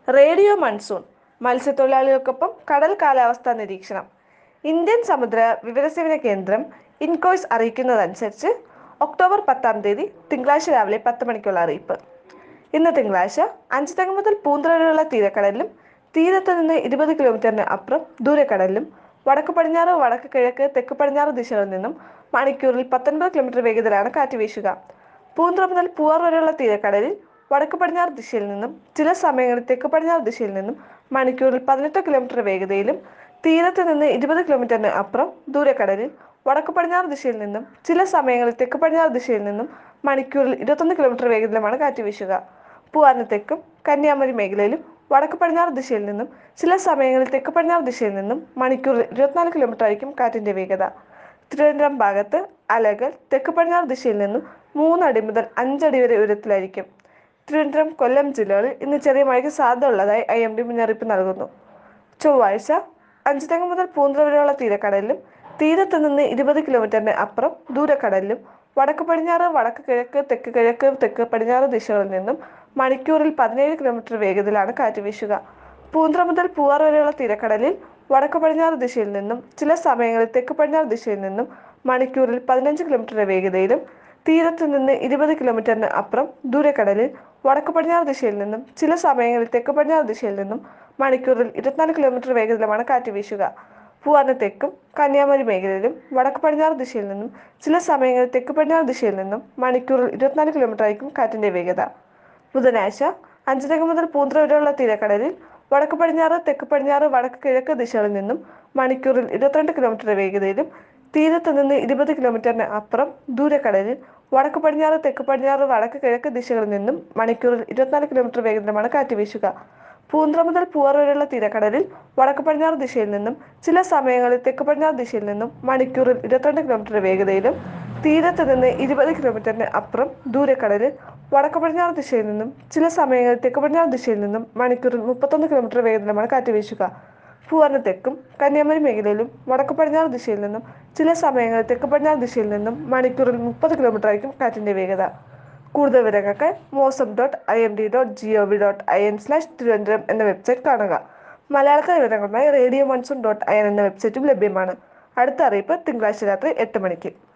radio monsoon മത്സ്യത്തൊഴിലാളികൾക്കൊപ്പം കടൽ കാലാവസ്ഥാ നിരീക്ഷണം ഇന്ത്യൻ സമുദ്ര വിവരസേവന കേന്ദ്രം ഇൻകോയ്സ് അറിയിക്കുന്നതനുസരിച്ച് ഒക്ടോബർ പത്താം തീയതി തിങ്കളാഴ്ച രാവിലെ പത്ത് മണിക്കുള്ള അറിയിപ്പ് ഇന്ന് തിങ്കളാഴ്ച അഞ്ചുതങ്ങ് മുതൽ പൂന്തറ വരെയുള്ള തീരക്കടലിലും തീരത്ത് നിന്ന് ഇരുപത് കിലോമീറ്ററിന് അപ്പുറം ദൂരക്കടലിലും വടക്ക് പടിഞ്ഞാറ് വടക്ക് കിഴക്ക് തെക്ക് പടിഞ്ഞാറ് ദിശകളിൽ നിന്നും മണിക്കൂറിൽ പത്തൊൻപത് കിലോമീറ്റർ വേഗതയിലാണ് കാറ്റ് വീശുക പൂന്തറ മുതൽ പൂവാർ വരെയുള്ള തീരക്കടലിൽ വടക്ക് പടിഞ്ഞാറ് ദിശയിൽ നിന്നും ചില സമയങ്ങളിൽ തെക്ക് പടിഞ്ഞാറ് ദിശയിൽ നിന്നും മണിക്കൂറിൽ പതിനെട്ട് കിലോമീറ്റർ വേഗതയിലും തീരത്ത് നിന്ന് ഇരുപത് കിലോമീറ്ററിന് അപ്പുറം ദൂരക്കടലിൽ വടക്ക് പടിഞ്ഞാറ് ദിശയിൽ നിന്നും ചില സമയങ്ങളിൽ തെക്ക് പടിഞ്ഞാറ് ദിശയിൽ നിന്നും മണിക്കൂറിൽ ഇരുപത്തൊന്ന് കിലോമീറ്റർ വേഗതയിലുമാണ് കാറ്റ് വീശുക പൂവാറിന് തെക്കും കന്യാകുമാരി മേഖലയിലും വടക്ക് പടിഞ്ഞാറ് ദിശയിൽ നിന്നും ചില സമയങ്ങളിൽ തെക്ക് പടിഞ്ഞാറ് ദിശയിൽ നിന്നും മണിക്കൂറിൽ ഇരുപത്തിനാല് കിലോമീറ്റർ ആയിരിക്കും കാറ്റിന്റെ വേഗത തിരുവനന്തപുരം ഭാഗത്ത് അലകൾ തെക്ക് പടിഞ്ഞാറ് ദിശയിൽ നിന്നും മൂന്നടി മുതൽ അഞ്ചടി വരെ ഉയരത്തിലായിരിക്കും തിരുവനന്തപുരം കൊല്ലം ജില്ലകളിൽ ഇന്ന് ചെറിയ മഴയ്ക്ക് സാധ്യത ഉള്ളതായി ഐ എം ഡി മുന്നറിയിപ്പ് നൽകുന്നു ചൊവ്വാഴ്ച അഞ്ചുതെങ്ങ് മുതൽ പൂന്തറ വരെയുള്ള തീരക്കടലിലും തീരത്ത് നിന്ന് ഇരുപത് കിലോമീറ്ററിന് അപ്പുറം ദൂരക്കടലിലും വടക്ക് പടിഞ്ഞാറ് വടക്ക് കിഴക്ക് തെക്ക് കിഴക്ക് തെക്ക് പടിഞ്ഞാറ് ദിശകളിൽ നിന്നും മണിക്കൂറിൽ പതിനേഴ് കിലോമീറ്റർ വേഗതയിലാണ് കാറ്റ് വീശുക പൂന്തറ മുതൽ പൂവാർ വരെയുള്ള തീരക്കടലിൽ വടക്ക് പടിഞ്ഞാറ് ദിശയിൽ നിന്നും ചില സമയങ്ങളിൽ തെക്ക് പടിഞ്ഞാറ് ദിശയിൽ നിന്നും മണിക്കൂറിൽ പതിനഞ്ച് കിലോമീറ്റർ വേഗതയിലും തീരത്ത് നിന്ന് ഇരുപത് കിലോമീറ്ററിന് അപ്പുറം ദൂരക്കടലിൽ വടക്ക് പടിഞ്ഞാറ് ദിശയിൽ നിന്നും ചില സമയങ്ങളിൽ തെക്ക് പടിഞ്ഞാറ് ദിശയിൽ നിന്നും മണിക്കൂറിൽ ഇരുപത്തിനാല് കിലോമീറ്റർ വേഗതയിലുമാണ് കാറ്റ് വീശുക പൂവാറിന് തെക്കും കന്യാകുമാരി മേഖലയിലും വടക്ക് പടിഞ്ഞാറ് ദിശയിൽ നിന്നും ചില സമയങ്ങളിൽ തെക്ക് പടിഞ്ഞാറ് ദിശയിൽ നിന്നും മണിക്കൂറിൽ ഇരുപത്തിനാല് കിലോമീറ്റർ ആയിരിക്കും കാറ്റിന്റെ വേഗത ബുധനാഴ്ച അഞ്ചരക്ക് മുതൽ പൂന്തറ വരെയുള്ള തീരക്കടലിൽ വടക്ക് പടിഞ്ഞാറ് തെക്ക് പടിഞ്ഞാറ് വടക്ക് കിഴക്ക് ദിശകളിൽ നിന്നും മണിക്കൂറിൽ ഇരുപത്തിരണ്ട് കിലോമീറ്റർ വേഗതയിലും തീരത്ത് നിന്ന് ഇരുപത് കിലോമീറ്ററിന് അപ്പുറം ദൂരക്കടലിൽ വടക്ക് പടിഞ്ഞാറ് തെക്ക് പടിഞ്ഞാറ് വടക്ക് കിഴക്ക് ദിശകളിൽ നിന്നും മണിക്കൂറിൽ ഇരുപത്തിനാല് കിലോമീറ്റർ വേഗത്തിലുമാണ് കാറ്റ് വീശുക പൂന്തറ മുതൽ പൂവാർ വരെയുള്ള തീരക്കടലിൽ വടക്ക് പടിഞ്ഞാറ് ദിശയിൽ നിന്നും ചില സമയങ്ങളിൽ തെക്ക് പടിഞ്ഞാറ് ദിശയിൽ നിന്നും മണിക്കൂറിൽ ഇരുപത്തിരണ്ട് കിലോമീറ്റർ വേഗതയിലും തീരത്ത് നിന്ന് ഇരുപത് കിലോമീറ്ററിന് അപ്പുറം ദൂരക്കടലിൽ വടക്ക് പടിഞ്ഞാറ് ദിശയിൽ നിന്നും ചില സമയങ്ങളിൽ തെക്ക് പടിഞ്ഞാറ് ദിശയിൽ നിന്നും മണിക്കൂറിൽ മുപ്പത്തൊന്ന് കിലോമീറ്റർ വേഗത്തിലുമാണ് കാറ്റ് വീശുക പൂവാറിന് തെക്കും കന്യാകുമാരി മേഖലയിലും വടക്ക് പടിഞ്ഞാറ് ദിശയിൽ നിന്നും ചില സമയങ്ങളിൽ തെക്ക് പടിഞ്ഞാറ് ദിശയിൽ നിന്നും മണിക്കൂറിൽ മുപ്പത് കിലോമീറ്റർ ആയിരിക്കും കാറ്റിന്റെ വേഗത കൂടുതൽ വിവരങ്ങൾക്ക് Mausam dot I M D dot G O V dot I N slash Thiruvananthapuram എന്ന വെബ്സൈറ്റ് കാണുക മലയാളത്തിലെ വിവരങ്ങളുമായി radio monsoon dot I N എന്ന വെബ്സൈറ്റും ലഭ്യമാണ് അടുത്ത അറിയിപ്പ് തിങ്കളാഴ്ച രാത്രി എട്ട് മണിക്ക്